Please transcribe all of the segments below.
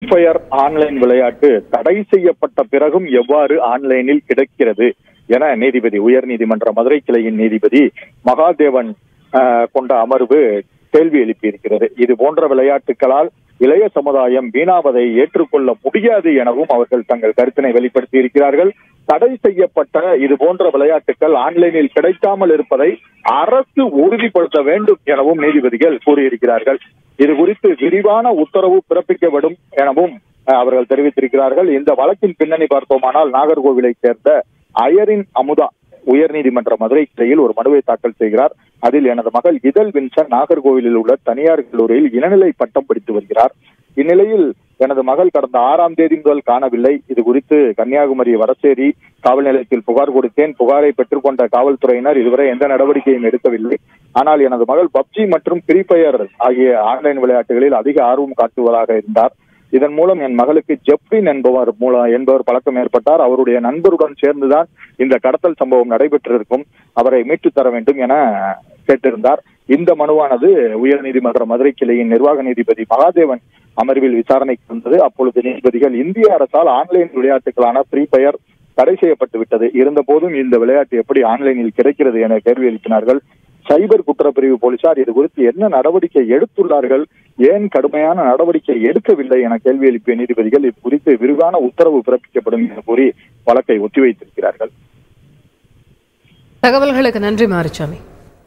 fire online விளையாட்டு தடை செய்யப்பட்ட பிறகும் எவ்வாறு ஆன்லைனில் கிடைக்கிறது என நீதிபதி உயர் நீதிமன்ற மதுரை கிளையின் நீதிபதி மகாதேவன் ஆஹ், கொண்ட அமர்வு கேள்வி எழுப்பியிருக்கிறது இது போன்ற விளையாட்டுகளால் இளைய சமுதாயம் வீணாவதை ஏற்றுக்கொள்ள முடியாது எனவும் அவர்கள் தங்கள் கருத்தினை வெளிப்படுத்தி இருக்கிறார்கள் தடை செய்யப்பட்ட இது போன்ற விளையாட்டுகள் ஆன்லைனில் கிடைக்காமல் இருப்பதை அரசு உறுதிப்படுத்த வேண்டும் எனவும் நீதிபதிகள் கூறியிருக்கிறார்கள் இது குறித்து விரிவான உத்தரவு பிறப்பிக்கப்படும் எனவும் அஹ், அவர்கள் தெரிவித்திருக்கிறார்கள் இந்த வழக்கின் பின்னணி பார்த்தோமானால் நாகர்கோவிலைச் சேர்ந்த அயரின் அமுதா உயர்நீதிமன்ற மதுரை கிளையில் ஒரு மனுவை தாக்கல் செய்கிறார் அதில் எனது மகள் இதழ் வின்சன் நாகர்கோவிலில் உள்ள தனியார் கல்லூரியில் இளநிலை பட்டம் படித்து வருகிறார் இந்நிலையில் எனது மகள் கடந்த ஆறாம் தேதி முதல் காணவில்லை இது குறித்து கன்னியாகுமரி வடசேரி காவல் நிலையத்தில் புகார் கொடுத்தேன் புகாரை பெற்றுக்கொண்ட காவல்துறையினர் இதுவரை எந்த நடவடிக்கையும் எடுக்கவில்லை ஆனால் எனது மகள் பப்ஜி மற்றும் ஃப்ரீ ஃபயர் ஆகிய ஆன்லைன் விளையாட்டுகளில் அதிக ஆர்வம் காட்டுவதாக இருந்தார் இதன் மூலம் என் மகளுக்கு ஜெப்ரின் என்பவர் மூலம் என்பவர் பழக்கம் ஏற்பட்டார் அவருடைய நண்பருடன் சேர்ந்துதான் இந்த கடத்தல் சம்பவம் நடைபெற்றிருக்கும் அவரை மீட்டு தர வேண்டும் என கேட்டிருந்தார் இந்த மனுவானது உயர்நீதிமன்ற மதுரை கிளையின் நிர்வாக நீதிபதி மகாதேவன் அமர்வில் விசாரணைக்கு வந்தது அப்பொழுது நீதிபதிகள் இந்திய அரசால் ஆன்லைன் விளையாட்டுகளான ஃப்ரீ ஃபயர் தடை செய்யப்பட்டு விட்டது இருந்த போதும் இந்த விளையாட்டு எப்படி ஆன்லைனில் கிடைக்கிறது என கேள்வி எழுப்பினார்கள் சைபர் குற்றப்பிரிவு போலீசார் இது குறித்து என்ன நடவடிக்கை எடுத்துள்ளார்கள் ஏன் கடுமையான நடவடிக்கை எடுக்கவில்லை என கேள்வி எழுப்பிய நீதிபதிகள் இது குறித்து விரிவான உத்தரவு பிறப்பிக்கப்படும் என கூறி வழக்கை ஒத்திவைத்திருக்கிறார்கள் தகவல்களுக்கு நன்றி மாரிச்சாமி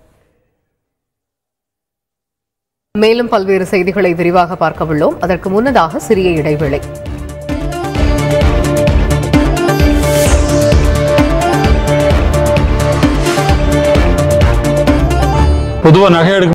மேலும் பல்வேறு செய்திகளை விரிவாக பார்க்க உள்ளோம் அதற்கு முன்னதாக சிறிய இடைவேளை பொதுவாக நகை எடுக்க